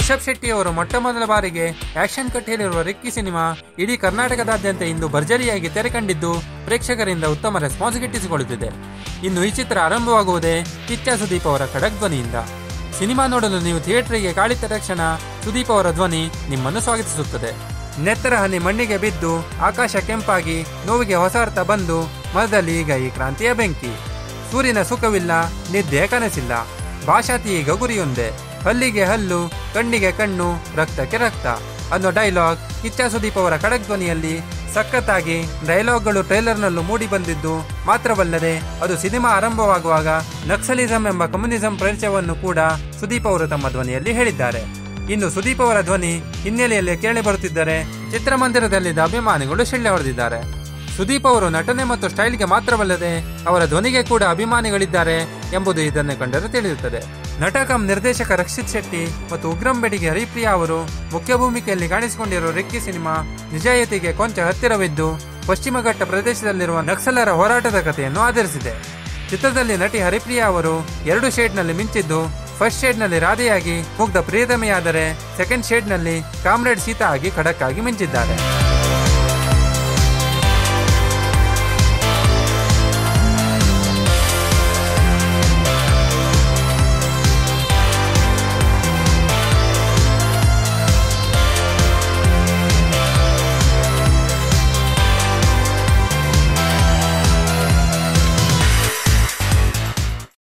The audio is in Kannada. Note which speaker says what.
Speaker 1: ರಿಷಬ್ ಶೆಟ್ಟಿ ಅವರು ಮೊಟ್ಟ ಮೊದಲ ಬಾರಿಗೆ ಆಕ್ಷನ್ ಕಟ್ಟೆಯಲ್ಲಿರುವ ರಿಕ್ಕಿ ಸಿನಿಮಾ ಇಡೀ ಕರ್ನಾಟಕದಾದ್ಯಂತ ಇಂದು ಭರ್ಜರಿಯಾಗಿ ತೆರೆ ಕಂಡಿದ್ದು ಪ್ರೇಕ್ಷಕರಿಂದ ಉತ್ತಮ ರೆಸ್ಪಾನ್ಸ್ ಗಿಟ್ಟಿಸಿಕೊಳ್ಳುತ್ತಿದೆ ಇನ್ನು ಈ ಚಿತ್ರ ಆರಂಭವಾಗುವುದೇ ಕಿಚ್ಚ ಸುದೀಪ್ ಅವರ ಖಡಕ್ ಧ್ವನಿಯಿಂದ ಸಿನಿಮಾ ನೋಡಲು ನೀವು ಥಿಯೇಟರ್ಗೆ ಕಾಳಿದ ತಕ್ಷಣ ಸುದೀಪ್ ಅವರ ಧ್ವನಿ ನಿಮ್ಮನ್ನು ಸ್ವಾಗತಿಸುತ್ತದೆ ನೆತ್ತರ ಹನಿ ಮಣ್ಣಿಗೆ ಬಿದ್ದು ಆಕಾಶ ಕೆಂಪಾಗಿ ನೋವಿಗೆ ಹೊಸ ಅರ್ಥ ಬಂದು ಮನದಲ್ಲಿ ಈಗ ಈ ಕ್ರಾಂತಿಯ ಬೆಂಕಿ ಸೂರ್ಯನ ಸುಖವಿಲ್ಲ ನಿದ್ದೆಯ ಕನಸಿಲ್ಲ ಭಾಷಾತಿ ಈಗ ಗುರಿಯೊಂದೇ ಹಲ್ಲಿಗೆ ಹಲ್ಲು ಕಣ್ಣಿಗೆ ಕಣ್ಣು ರಕ್ತಕ್ಕೆ ರಕ್ತ ಅನ್ನೋ ಡೈಲಾಗ್ ಕಿಚ್ಚ ಸುದೀಪ್ ಅವರ ಖಡಕ್ ಧ್ವನಿಯಲ್ಲಿ ಸಖತ್ತಾಗಿ ಡೈಲಾಗ್ಗಳು ಟ್ರೈಲರ್ನಲ್ಲೂ ಮೂಡಿ ಬಂದಿದ್ದು ಮಾತ್ರವಲ್ಲದೆ ಅದು ಸಿನಿಮಾ ಆರಂಭವಾಗುವಾಗ ನಕ್ಸಲಿಸಂ ಎಂಬ ಕಮ್ಯುನಿಸಂ ಪರಿಚಯವನ್ನು ಕೂಡ ಸುದೀಪ್ ಅವರು ತಮ್ಮ ಧ್ವನಿಯಲ್ಲಿ ಹೇಳಿದ್ದಾರೆ ಇನ್ನು ಸುದೀಪ್ ಅವರ ಧ್ವನಿ ಹಿನ್ನೆಲೆಯಲ್ಲಿ ಕೇಳಿ ಬರುತ್ತಿದ್ದರೆ ಚಿತ್ರಮಂದಿರದಲ್ಲಿದ್ದ ಅಭಿಮಾನಿಗಳು ಶಿಳ್ಳೆ ಹೊಡೆದಿದ್ದಾರೆ ಸುದೀಪ್ ಅವರು ನಟನೆ ಮತ್ತು ಸ್ಟೈಲ್ಗೆ ಮಾತ್ರವಲ್ಲದೆ ಅವರ ಧ್ವನಿಗೆ ಕೂಡ ಅಭಿಮಾನಿಗಳಿದ್ದಾರೆ ಎಂಬುದು ಇದನ್ನು ಕಂಡರೆ ತಿಳಿಯುತ್ತದೆ ನಟ ಕಂ ನಿರ್ದೇಶಕ ರಕ್ಷಿತ್ ಶೆಟ್ಟಿ ಮತ್ತು ಉಗ್ರಂ ಬೆಡಿಗೆ ಹರಿಪ್ರಿಯಾ ಅವರು ಮುಖ್ಯ ಭೂಮಿಕೆಯಲ್ಲಿ ಕಾಣಿಸಿಕೊಂಡಿರುವ ರೆಕ್ಕಿ ಸಿನಿಮಾ ನಿಜಾಯಿತಿಗೆ ಕೊಂಚ ಹತ್ತಿರವಿದ್ದು ಪಶ್ಚಿಮ ಘಟ್ಟ ಪ್ರದೇಶದಲ್ಲಿರುವ ನಕ್ಸಲರ ಹೋರಾಟದ ಕಥೆಯನ್ನು ಆಧರಿಸಿದೆ ಚಿತ್ರದಲ್ಲಿ ನಟಿ ಹರಿಪ್ರಿಯಾ ಅವರು ಎರಡು ಶೇಡ್ನಲ್ಲಿ ಮಿಂಚಿದ್ದು ಫಸ್ಟ್ ಶೇಡ್ನಲ್ಲಿ ರಾಧೆಯಾಗಿ ಮುಗ್ಧ ಪ್ರಿಯತಮೆಯಾದರೆ ಸೆಕೆಂಡ್ ಶೇಡ್ನಲ್ಲಿ ಕಾಮ್ರೇಡ್ ಸೀತಾ ಆಗಿ ಖಡಕ್ ಆಗಿ ಮಿಂಚಿದ್ದಾರೆ